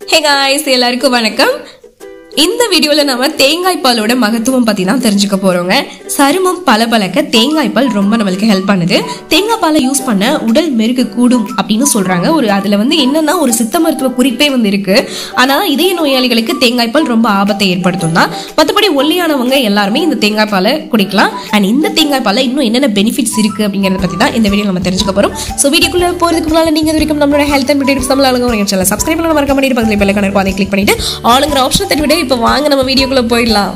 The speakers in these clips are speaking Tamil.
ஹே காய்ஸ் எல்லாருக்கும் வணக்கம் இந்த வீடியோல நம்ம தேங்காய் பாலோட மகத்துவம் பத்தி தான் தெரிஞ்சுக்க போறோங்க சருமம் பளபளக்க தேங்காய் பால் ரொம்ப நம்மளுக்கு ஹெல்ப் பண்ணுது தேங்காய் பாலை யூஸ் பண்ண உடல் மெருகு கூடும் அப்படின்னு சொல்றாங்க ஒரு அதுல வந்து என்னன்னா ஒரு சித்த மருத்துவ குறிப்பே வந்து இருக்கு ஆனா இதய நோயாளிகளுக்கு தேங்காய் பால் ரொம்ப ஆபத்தை ஏற்படுத்தும் தான் மற்றபடி ஒல்லியானவங்க எல்லாருமே இந்த தேங்காய் பாலை குடிக்கலாம் அண்ட் இந்த தேங்காய் பால்ல இன்னும் என்னென்ன பெனிஃபிட்ஸ் இருக்கு அப்படிங்கறத பத்தி தான் இந்த வீடியோ நம்ம தெரிஞ்சுக்க போறோம் ஸோ வீடியோக்குள்ள போறதுக்கு முன்னால நீங்க இது வரைக்கும் நம்மளோட ஹெல்த் அண்ட் பியூட்டி தமிழ் அழகு சேனல் சப்ஸ்கிரைப் பண்ண மறக்க பண்ணிட்டு பக்கத்துல பெல் ஐக்கான் இருக்கும் அதை கிளிக் பண்ணிட்டு ஆளுங்கிற ஆப்ஷனை தட்டி விட இப்போ வாங்க நம்ம வீடியோக்குள்ள போயிடலாம்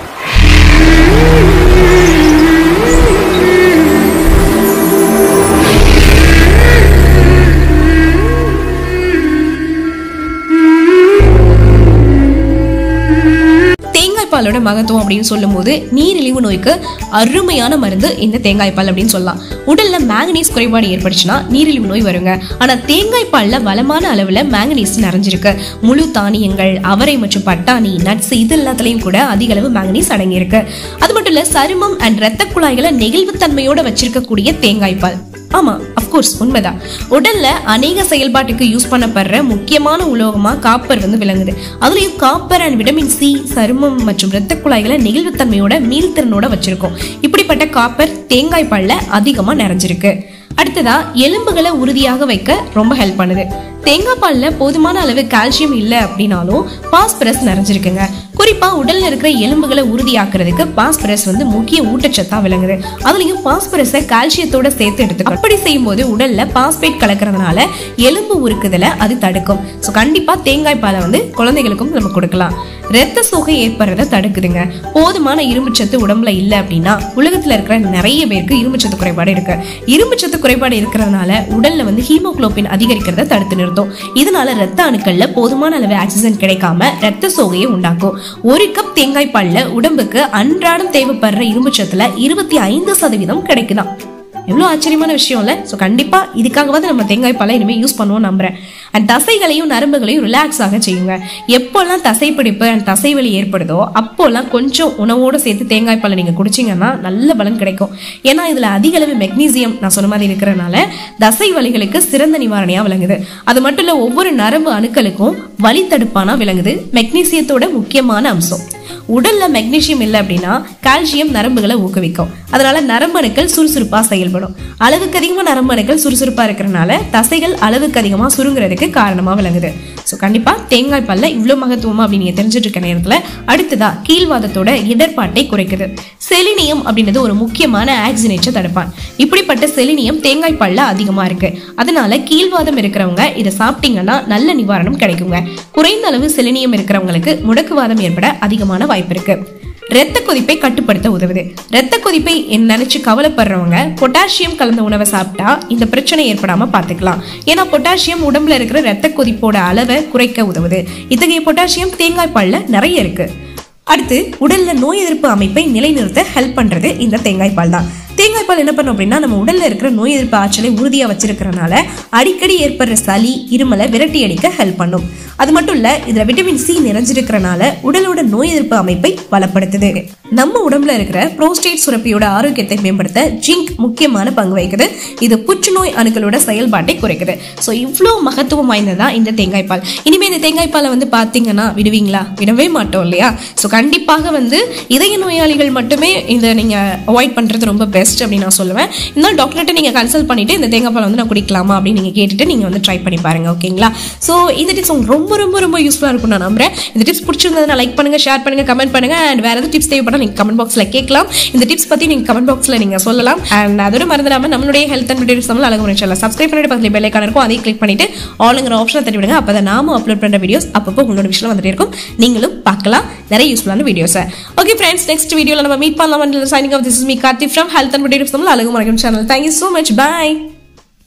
தேங்காய் பாலோட மகத்துவம் அப்படின்னு சொல்லும்போது நீரிழிவு நோய்க்கு அருமையான மருந்து இந்த தேங்காய் பால் அப்படின்னு சொல்லலாம் உடல்ல மேங்கனீஸ் குறைபாடு ஏற்பட்டுச்சுன்னா நீரிழிவு நோய் வருங்க ஆனா தேங்காய் பால்ல வளமான அளவுல மேங்கனீஸ் நிறைஞ்சிருக்கு முழு தானியங்கள் அவரை மற்றும் பட்டாணி நட்ஸ் இது எல்லாத்துலயும் கூட அதிக அளவு மேங்கனீஸ் அடங்கியிருக்கு அது மட்டும் இல்ல சருமம் அண்ட் ரத்த குழாய்களை நெகிழ்வுத்தன்மையோட வச்சிருக்கக்கூடிய தேங்காய் பால் ஆமா அஃப்கோர்ஸ் உண்மைதான் உடல்ல அநேக செயல்பாட்டுக்கு யூஸ் பண்ணப்படுற முக்கியமான உலோகமா காப்பர் வந்து விளங்குது அதுலயும் காப்பர் அண்ட் விட்டமின் சி சருமம் மற்றும் இரத்த குழாய்களை நெகிழ்வுத்தன்மையோட மீள்திறனோட வச்சிருக்கோம் இப்படிப்பட்ட காப்பர் தேங்காய் பால்ல அதிகமா நிறைஞ்சிருக்கு அடுத்ததா எலும்புகளை உறுதியாக வைக்க ரொம்ப ஹெல்ப் பண்ணுது தேங்காய் பால்ல போதுமான அளவு கால்சியம் இல்லை அப்படின்னாலும் பாஸ்பரஸ் நிறைஞ்சிருக்குங்க குறிப்பா உடல்ல இருக்கிற எலும்புகளை உறுதியாக்குறதுக்கு பாஸ்பரஸ் வந்து முக்கிய ஊட்டச்சத்தா விளங்குது அதுலயும் பாஸ்பரஸை கால்சியத்தோட சேர்த்து எடுத்துக்கணும் அப்படி செய்யும்போது உடல்ல பாஸ்பேட் கலக்கறதுனால எலும்பு உருக்குதலை அது தடுக்கும் ஸோ கண்டிப்பா தேங்காய் பாலை வந்து குழந்தைகளுக்கும் நம்ம கொடுக்கலாம் ரத்த சோகை ஏற்படுறத தடுக்குதுங்க போதுமான இரும்புச்சத்து உடம்புல இல்ல அப்படின்னா உலகத்துல இருக்கிற நிறைய பேருக்கு இரும்புச்சத்து குறைபாடு இருக்கு இரும்புச்சத்து குறைபாடு இருக்கிறதுனால உடல்ல வந்து ஹீமோகுளோபின் அதிகரிக்கிறத தடுத்து நிறுத்தும் இதனால ரத்த அணுக்கள்ல போதுமான அளவு ஆக்சிஜன் கிடைக்காம ரத்த சோகையை உண்டாக்கும் ஒரு கப் தேங்காய் பால்ல உடம்புக்கு அன்றாடம் தேவைப்படுற இரும்புச்சத்துல இருபத்தி ஐந்து சதவீதம் கிடைக்குதாம் எவ்வளோ ஆச்சரியமான விஷயம் இல்லை ஸோ கண்டிப்பாக இதுக்காகவாவது நம்ம தேங்காய் பாலை இனிமேல் யூஸ் பண்ணுவோம் நம்புறேன் அண்ட் தசைகளையும் நரம்புகளையும் ரிலாக்ஸ் ஆக செய்யுங்க எப்போல்லாம் தசைப்பிடிப்பு அண்ட் தசைவலி ஏற்படுதோ அப்போல்லாம் கொஞ்சம் உணவோடு சேர்த்து தேங்காய் பாலை நீங்கள் குடிச்சிங்கன்னா நல்ல பலன் கிடைக்கும் ஏன்னா இதில் அதிக அளவு மெக்னீசியம் நான் சொன்ன மாதிரி இருக்கிறனால தசை வலிகளுக்கு சிறந்த நிவாரணியாக விளங்குது அது மட்டும் இல்லை ஒவ்வொரு நரம்பு அணுக்களுக்கும் வலி தடுப்பானா விளங்குது மெக்னீசியத்தோட முக்கியமான அம்சம் உடல்ல மெக்னீசியம் இல்லை அப்படின்னா கால்சியம் நரம்புகளை ஊக்குவிக்கும் அதனால நரம்பணுக்கள் சுறுசுறுப்பா செயல்படும் அளவுக்கு அதிகமா நரம்பணுக்கள் சுறுசுறுப்பா இருக்கிறனால தசைகள் அளவுக்கு அதிகமா சுருங்குறதுக்கு காரணமா விளங்குது ஸோ கண்டிப்பா தேங்காய் பால்ல இவ்வளோ மகத்துவமா அப்படின்னு நீங்க தெரிஞ்சுட்டு இருக்க நேரத்துல அடுத்ததா கீழ்வாதத்தோட இடர்பாட்டை குறைக்குது செலினியம் அப்படின்றது ஒரு முக்கியமான ஆக்சினேச்சை தடுப்பான் இப்படிப்பட்ட செலினியம் தேங்காய் பால்ல அதிகமா இருக்கு அதனால கீழ்வாதம் இருக்கிறவங்க இதை சாப்பிட்டீங்கன்னா நல்ல நிவாரணம் கிடைக்குங்க குறைந்த அளவு செலினியம் இருக்கிறவங்களுக்கு முடக்குவாதம் ஏற்பட அதிகமான வாய்ப்பு இருக்கு இரத்த கொதிப்பை கட்டுப்படுத்த உதவுது இரத்த கொதிப்பை நினைச்சு கவலைப்படுறவங்க பொட்டாசியம் கலந்த உணவை சாப்பிட்டா இந்த பிரச்சனை ஏற்படாம பார்த்துக்கலாம் ஏன்னா பொட்டாசியம் உடம்புல இருக்கிற இரத்த கொதிப்போட அளவை குறைக்க உதவுது இத்தகைய பொட்டாசியம் தேங்காய் பால்ல நிறைய இருக்கு அடுத்து உடல்ல நோய் எதிர்ப்பு அமைப்பை நிலைநிறுத்த ஹெல்ப் பண்றது இந்த தேங்காய் பால் தான் தேங்காய் பால் என்ன பண்ணும் அப்படின்னா நம்ம உடல்ல இருக்கிற நோய் எதிர்ப்பு ஆற்றலை உறுதியா வச்சிருக்கிறனால அடிக்கடி ஏற்படுற சளி இருமலை விரட்டி அடிக்க ஹெல்ப் பண்ணும் அது மட்டும் இல்ல இதுல விட்டமின் சி நிறைஞ்சிருக்கிறனால உடலோட நோய் எதிர்ப்பு அமைப்பை பலப்படுத்துது நம்ம உடம்புல இருக்கிற புரோஸ்டேட் சுரப்பியோட ஆரோக்கியத்தை மேம்படுத்த ஜிங்க் முக்கியமான பங்கு வகிக்குது இது புற்றுநோய் அணுக்களோட செயல்பாட்டை குறைக்குது ஸோ இவ்வளோ மகத்துவம் வாய்ந்ததா இந்த தேங்காய் பால் இனிமே இந்த தேங்காய் பாலை வந்து பார்த்தீங்கன்னா விடுவீங்களா விடவே மாட்டோம் இல்லையா ஸோ கண்டிப்பாக வந்து இதய நோயாளிகள் மட்டுமே இதை நீங்கள் அவாய்ட் பண்ணுறது ரொம்ப பெஸ்ட் அப்படின்னு நான் சொல்லுவேன் இருந்தாலும் டாக்டர்கிட்ட நீங்கள் கன்சல்ட் பண்ணிட்டு இந்த தேங்காய் பால் வந்து நான் குடிக்கலாமா அப்படின்னு நீங்கள் கேட்டுட்டு நீங்கள் வந்து ட்ரை பண்ணி பாருங்க ஓகேங்களா ஸோ இந்த டிப்ஸ் உங்களுக்கு ரொம்ப ரொம்ப ரொம்ப யூஸ்ஃபுல்லாக இருக்கும் நான் நம்புறேன் இந்த டிப்ஸ் பிடிச்சிருந்ததுனா லைக் பண்ணுங்க ஷேர் பண்ணுங்க கமெண்ட் பண்ணுங்க அண்ட் வேற ஏதாவது டிப்ஸ் தேவைப்பட்டா நீங்கள் கமெண்ட் பாக்ஸில் கேட்கலாம் இந்த டிப்ஸ் பற்றி நீங்கள் கமெண்ட் பாக்ஸில் நீங்கள் சொல்லலாம் அண்ட் அதோட மறந்துடாம நம்மளுடைய health and beauty Tamil Azhagu முறை சப்ஸ்கிரைப் பண்ணிட்டு பக்கத்தில் பெல் ஐக்கான் இருக்கும் அதையும் கிளிக் பண்ணிட்டு ஆளுங்கிற ஆப்ஷனை தட்டி விடுங்க அப்போ தான் நாம அப்லோட் பண்ணுற வீடியோஸ் அப்பப்போ உங்களோட விஷயம் வந்துட்டே இருக்கும் நீங்களும் பார்க்கலாம் நிறைய யூஸ்ஃபுல்லான வீடியோஸை ஓகே ஃப்ரெண்ட்ஸ் நெக்ஸ்ட் வீடியோவில் நம்ம மீட் பண்ணலாம் signing off this is me Karthi from health and beauty Tamil Azhagu Murai channel thank you so much bye